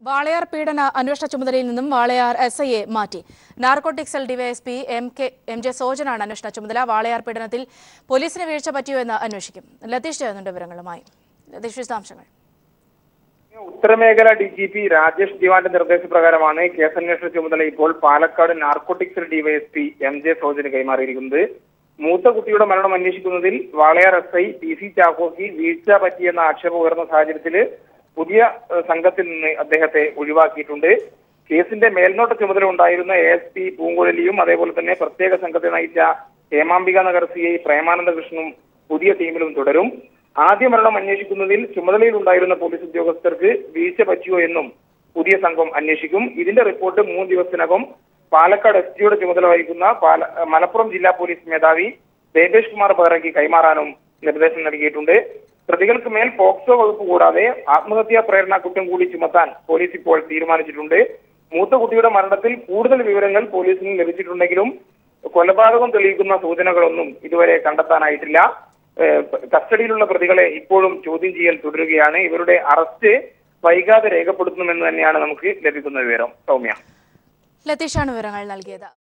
വാളയാർ പീഡന അന്വേഷണ ചുമതലയിൽ നിന്നും വാളയാർ എസ് ഐയെ മാറ്റി narcotic cell DYSP M K M J സോജനാണ് അന്വേഷണ ചുമതല വാളയാർ പീഡനത്തിൽ പോലീസിന് വീഴ്ച പറ്റിയോ എന്ന് അന്വേഷിക്കും ലതീഷ് ചേർന്നുണ്ട് വിവരങ്ങളുമായി ലതീഷ് വിശദാംശങ്ങൾ ഉത്തരമേഖല ഡി ജി പി രാജേഷ് ദിവാന്റെ നിർദ്ദേശപ്രകാരമാണ് കേസന്വേഷണ ചുമതല ഇപ്പോൾ Palakkad narcotics DYSP M J സോജന് കൈമാറിയിരിക്കുന്നത് മൂത്ത കുട്ടിയുടെ മരണം അന്വേഷിക്കുന്നതിൽ Walayar S I P C ചാക്കോക്ക് വീഴ്ച പറ്റിയെന്ന ആക്ഷേപം ഉയർന്ന സാഹചര്യത്തിൽ പുതിയ ഏഹ്, സംഘത്തിൽ നിന്ന് അദ്ദേഹത്തെ ഒഴിവാക്കിയിട്ടുണ്ട് കേസിന്റെ മേൽനോട്ട ചുമതല ഉണ്ടായിരുന്ന എ എസ് പി പൂങ്കുഴലിയും അതേപോലെ തന്നെ പ്രത്യേക സംഘത്തെ നയിച്ച ഹേമാംബിക നഗർ സി ഐ പ്രേമാനന്ദ കൃഷ്ണനും പുതിയ ടീമിലും തുടരും ആദ്യ മരണം അന്വേഷിക്കുന്നതിൽ ചുമതലയിലുണ്ടായിരുന്ന പോലീസ് ഉദ്യോഗസ്ഥർക്ക് വീഴ്ച പറ്റിയോ എന്നും പുതിയ സംഘം അന്വേഷിക്കും ഇതിന്റെ റിപ്പോർട്ട് മൂന്ന് ദിവസത്തിനകം പാലക്കാട് എസ് ജിയുടെ ചുമതല വഹിക്കുന്ന പാല- മലപ്പുറം ജില്ലാ പോലീസ് മേധാവി ദേവേഷ് കുമാർ ബെഹ്റയ്ക്ക് കൈമാറാനും നിർദ്ദേശം നൽകിയിട്ടുണ്ട് പ്രതികൾക്ക് മേൽ പോക്സോ വകുപ്പ് കൂടാതെ ആത്മഹത്യാ പ്രേരണ കുറ്റം കൂടി ചുമത്താൻ പോലീസ് ഇപ്പോൾ തീരുമാനിച്ചിട്ടുണ്ട് മൂത്ത കുട്ടിയുടെ മരണത്തിൽ കൂടുതൽ വിവരങ്ങൾ പോലീസിന് ലഭിച്ചിട്ടുണ്ടെങ്കിലും കൊലപാതകം തെളിയിക്കുന്ന സൂചനകളൊന്നും ഇതുവരെ കണ്ടെത്താനായിട്ടില്ല ഏഹ് കസ്റ്റഡിയിലുള്ള പ്രതികളെ ഇപ്പോഴും ചോദ്യം ചെയ്യൽ തുടരുകയാണ് ഇവരുടെ അറസ്റ്റ് വൈകാതെ രേഖപ്പെടുത്തുമെന്ന് തന്നെയാണ് നമുക്ക് ലഭിക്കുന്ന വിവരം സൗമ്യ ലതീഷാണ് വിവരങ്ങൾ നൽകിയത്